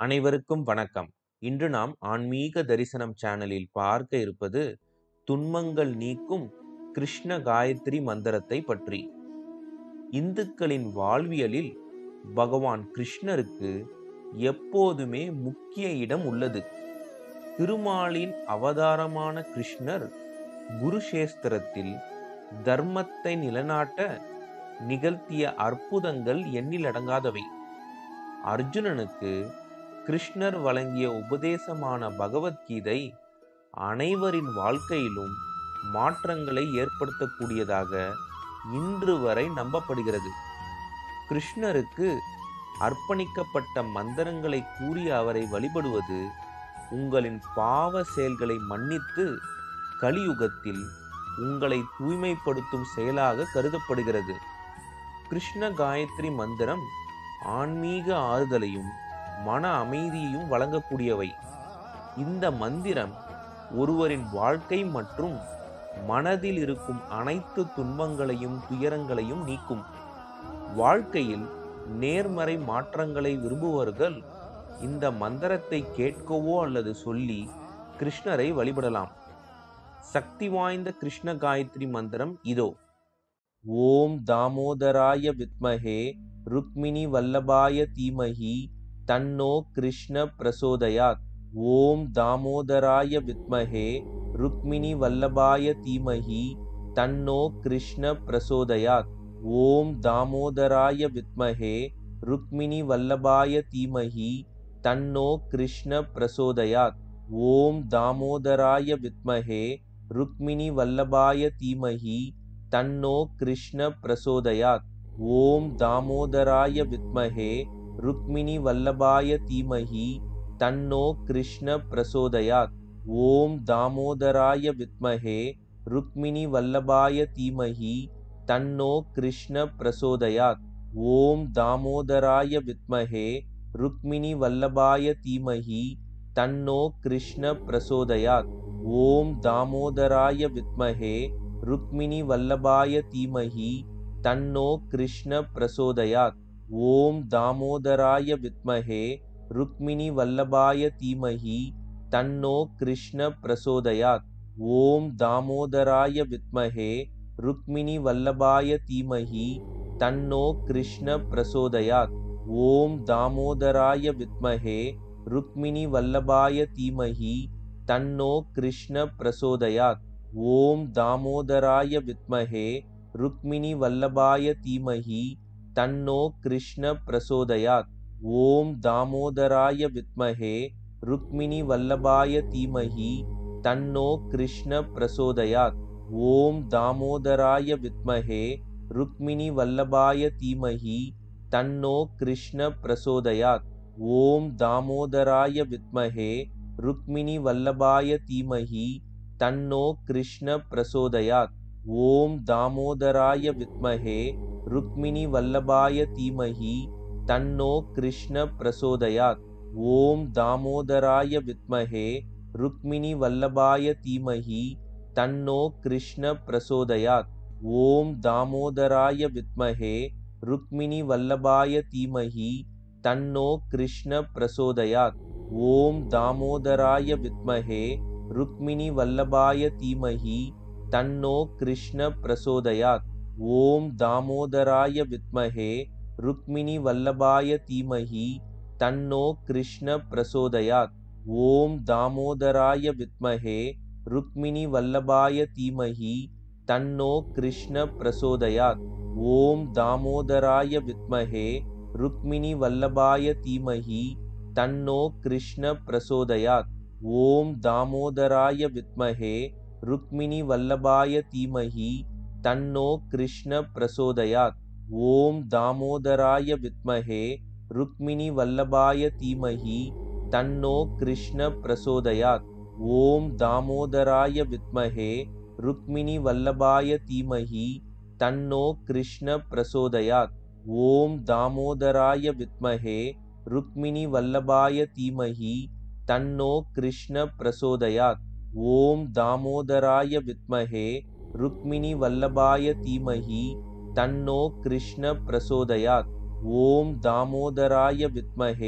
அனைவருக்கும் வணக்கம் இன்று நாம் ஆன்மீக தரிசனம் சேனலில் பார்க்க இருப்பது துன்பங்கள் நீக்கும் கிருஷ்ண காயத்ரி மந்திரத்தை பற்றி இந்துக்களின் வாழ்வியலில் பகவான் கிருஷ்ணருக்கு எப்போதுமே முக்கிய இடம் உள்ளது திருமாலின் அவதாரமான கிருஷ்ணர் குருஷேஸ்திரத்தில் தர்மத்தை நிலநாட்ட நிகழ்த்திய அற்புதங்கள் எண்ணிலடங்காதவை அர்ஜுனனுக்கு கிருஷ்ணர் வழங்கிய உபதேசமான பகவத்கீதை அனைவரின் வாழ்க்கையிலும் மாற்றங்களை ஏற்படுத்தக்கூடியதாக இன்று வரை நம்பப்படுகிறது கிருஷ்ணருக்கு அர்ப்பணிக்கப்பட்ட மந்திரங்களை கூறி அவரை வழிபடுவது உங்களின் பாவ செயல்களை மன்னித்து கலியுகத்தில் உங்களை தூய்மைப்படுத்தும் செயலாக கருதப்படுகிறது கிருஷ்ண காயத்ரி மந்திரம் ஆன்மீக ஆறுதலையும் மன அமைதியையும் வழங்கக்கூடியவை இந்த மந்திரம் ஒருவரின் வாழ்க்கை மற்றும் மனதில் இருக்கும் அனைத்து துன்பங்களையும் துயரங்களையும் நீக்கும் வாழ்க்கையில் நேர்மறை மாற்றங்களை விரும்புபவர்கள் இந்த மந்திரத்தை கேட்கவோ அல்லது சொல்லி கிருஷ்ணரை வழிபடலாம் சக்தி வாய்ந்த கிருஷ்ண காயத்ரி மந்திரம் இதோ ஓம் தாமோதராய வித்மஹே ருக்மிணி வல்லபாய தீமஹி தன்னோ கிருஷ்ண பிரசோதயாத் ஓம் தாமோதராய வித்மஹே ருக்மிணி வல்லபாய தீமஹி தன்னோ கிருஷ்ண பிரசோதயாத் ஓம் தாமோதராய வித்மஹே ருக்மிணி வல்லபாய தீமஹி தன்னோ கிருஷ்ண பிரசோதயாத் ஓம் தாமோதராய வித்மஹே ருக்மிணி வல்லபாய தீமஹி தன்னோ கிருஷ்ண பிரசோதயாத் ஓம் தாமோதராய வித்மஹே ருக்மிணி வல்லபாய தீமஹி தன்னோ கிருஷ்ண பிரசோதயாத் ஓம் தாமோதராய வித்மஹே ருக்மிணி வல்லபாய தீமஹி தன்னோ கிருஷ்ண பிரசோதயாத் ஓம் தாமோதராய வித்மஹே ருக்மிணி வல்லபாய தீமஹி தன்னோ கிருஷ்ண பிரசோதயாத் ஓம் தாமோதராய வித்மஹே ருக்மிணி வல்லபாய தீமஹி தன்னோ கிருஷ்ண பிரசோதயாத் ஓம் தாமோதராய வித்மஹே ருக்மிணி வல்லபாய தீமஹி தன்னோ கிருஷ்ண பிரசோதயாத் ஓம் தாமோதராய வித்மஹே ருக்மிணி வல்லபாய தீமஹி தன்னோ கிருஷ்ண பிரசோதயாத் ஓம் தாமோதராய வித்மஹே ருக்மிணி வல்லபாய தீமஹி தன்னோ கிருஷ்ண பிரசோதயாத் ஓம் தாமோதராய வித்மஹே ருக்மிணி வல்லபாய தீமஹி தன்னோ கிருஷ்ண பிரசோதயாத் ஓம் தாமோதராய வித்மஹே ருக்மிணி வல்லபாய தீமஹி தன்னோ கிருஷ்ண பிரசோதயாத் ஓம் தாமோதராய வித்மஹே ருக்மிணி வல்லபாய தீமஹி தன்னோ கிருஷ்ண பிரசோதயாத் ஓம் தாமோதராய வித்மஹே ருக்மிணி வல்லபாய தீமஹி தன்னோ கிருஷ்ண பிரசோதயாத் ஓம் தாமோதராய வித்மஹே ருக்மிணி வல்லபாய தீமஹி தன்னோ கிருஷ்ண பிரசோதயாத் ஓம் தாமோதராய வித்மஹே ருக்மிணி வல்லபாய தீமஹி தன்னோ கிருஷ்ண பிரசோதயாத் ஓம் தாமோதராய வித்மஹே ருக்மிணி வல்லபாய தீமஹி தன்னோ கிருஷ்ண பிரசோதயாத் ஓம் தாமோதராய வித்மஹே ருக்மிணி வல்லபாய தீமஹி தன்னோ கிருஷ்ண பிரசோதயாத் ஓம் தாமோதராய வித்மஹே ருக்மிணி வல்லபாய தீமஹி தன்னோ கிருஷ்ண பிரசோதயாத் ஓம் தாமோதராய வித்மஹே ருக்மிணி வல்லபாய தீமஹி தன்னோ கிருஷ்ண பிரசோதயாத் ஓம் தாமோதராய வித்மஹே ருக்மிணி வல்லபாய தீமஹி தன்னோ கிருஷ்ண பிரசோதயாத் ஓம் தாமோதராய வித்மஹே ருக்மிணி வல்லபாய தீமஹி தன்னோ கிருஷ்ண பிரசோதயாத் ஓம் தாமோதராய வித்மஹே ருக்மிணி வல்லபாய தீமஹி தன்னோ கிருஷ்ண பிரசோதயாத் ஓம் தாமோதராய வித்மஹே ருக்மிணி வல்லபாய தீமஹி தன்னோ கிருஷ்ண பிரசோதயாத் ஓம் தாமோதராய வித்மஹே ருக்மிணி வல்லபாய தீமஹி தன்னோ கிருஷ்ண பிரசோதயாத் ஓம் தாமோதராய வித்மஹே ருக்மிணி வல்லபாய தீமஹி தன்னோ கிருஷ்ண பிரசோதயாத் ஓம் தாமோதராய வித்மஹே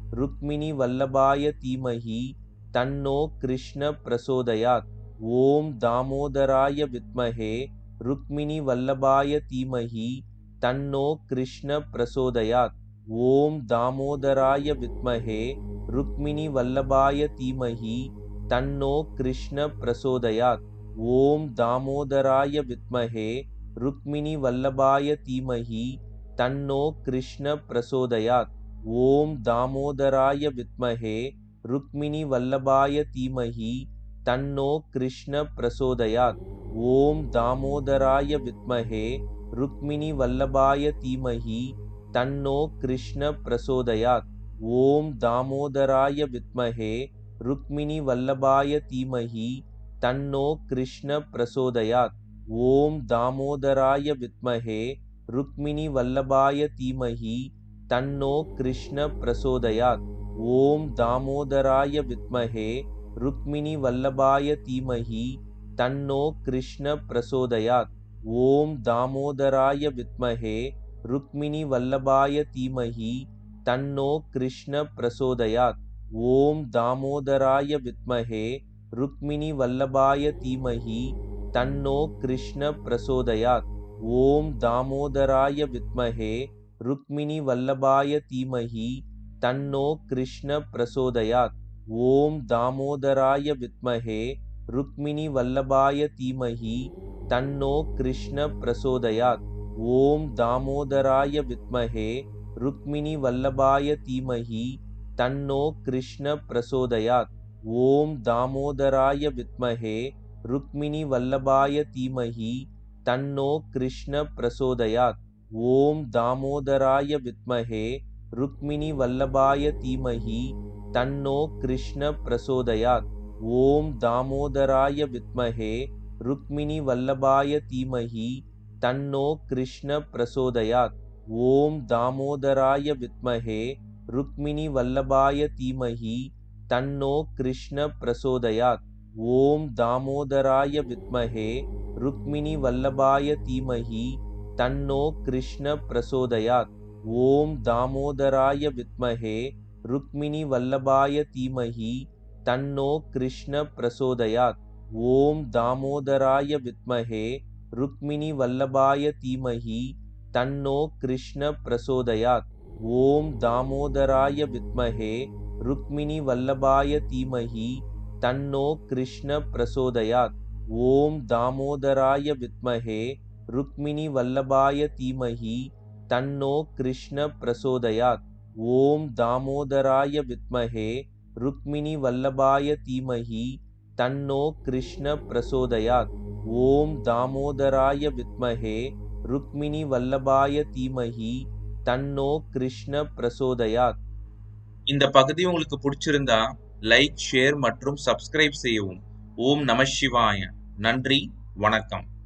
ருக்மிணி வல்லபாய தீமஹி தன்னோ கிருஷ்ண பிரசோதயாத் ஓம் தாமோதராய வித்மஹே ருக்மிணி வல்லபாய தீமஹி தன்னோ கிருஷ்ண பிரசோதயாத் ஓம் தாமோதராய வித்மஹே ருக்மிணி வல்லபாய தீமஹி தன்னோ கிருஷ்ண பிரசோதயாத் ஓம் தாமோதராய வித்மஹே ருக்மிணி வல்லபாய தீமஹி தன்னோ கிருஷ்ண பிரசோதயாத் ஓம் தாமோதராய வித்மஹே ருக்மிணி வல்லபாய தீமஹி தன்னோ கிருஷ்ண பிரசோதயாத் ஓம் தாமோதராய வித்மஹே ருக்மிணி வல்லபாய தீமஹி தன்னோ கிருஷ்ண பிரசோதயாத் ஓம் தாமோதராய வித்மஹே ருக்மிணி வல்லபாய தீமஹி தன்னோ கிருஷ்ண பிரசோதயாத் ஓம் தாமோதராய வித்மஹே ருக்மிணி வல்லபாய தீமஹி தன்னோ கிருஷ்ண பிரசோதயாத் ஓம் தாமோதராய வித்மஹே ருக்மிணி வல்லபாய தீமஹி தன்னோ கிருஷ்ண பிரசோதயாத் ஓம் தாமோதராய வித்மஹே ருக்மிணி வல்லபாய தீமஹி தன்னோ கிருஷ்ண பிரசோதயாத் ஓம் தாமோதராய வித்மஹே ருக்மிணி வல்லபாய தீமஹி தன்னோ கிருஷ்ண பிரசோதயாத் ஓம் தாமோதராய வித்மஹே ருக்மிணி வல்லபாய தீமஹி தன்னோ கிருஷ்ண பிரசோதயாத் ஓம் தாமோதராய வித்மஹே ருக்மிணி வல்லபாய தீமஹி தன்னோ கிருஷ்ண பிரசோதயாத் ஓம் தாமோதராய வித்மஹே ருக்மிணி வல்லபாய தீமஹி தன்னோ கிருஷ்ண பிரசோதயாத் ஓம் தாமோதராய வித்மஹே ருக்மிணி வல்லபாய தீமஹி தன்னோ கிருஷ்ண பிரசோதயாத் ஓம் தாமோதராய வித்மஹே ருக்மிணி வல்லபாய தீமஹி தன்னோ கிருஷ்ண பிரசோதயாத் ஓம் தாமோதராய வித்மஹே ருக்மிணி வல்லபாய தீமஹி தன்னோ கிருஷ்ண பிரசோதயாத் ஓம் தாமோதராய வித்மஹே ருக்மிணி வல்லபாய தீமஹி தன்னோ கிருஷ்ண பிரசோதயாத் ஓம் தாமோதராய வித்மஹே ருக்மிணி வல்லபாய தீமஹி தன்னோ கிருஷ்ண பிரசோதயாத் ஓம் தாமோதராய வித்மஹே ருக்மிணி வல்லபாய தீமஹி தன்னோ கிருஷ்ண பிரசோதயாத் ஓம் தாமோதராய வித்மஹே ருக்மிணி வல்லபாய தீமஹி தன்னோ கிருஷ்ண பிரசோதயாத் ஓம் தாமோதராய வித்மஹே ருக்மிணி வல்லபாய தீமஹி தன்னோ கிருஷ்ண பிரசோதயாத் ஓம் தாமோதராய வித்மஹே ருக்மிணி வல்லபாய தீமஹி தன்னோ கிருஷ்ண பிரசோதயாத் ஓம் தாமோதராய வித்மஹே ருக்மிணி வல்லபாய தீமஹி தன்னோ கிருஷ்ண பிரசோதயாத் ஓம் தாமோதராய வித்மஹே ருக்மிணி வல்லபாய தீமஹி தன்னோ கிருஷ்ண பிரசோதயாத் இந்த பகுதி உங்களுக்கு பிடிச்சிருந்தா லைக் ஷேர் மற்றும் சப்ஸ்கிரைப் செய்யவும் ஓம் நம சிவாய நன்றி வணக்கம்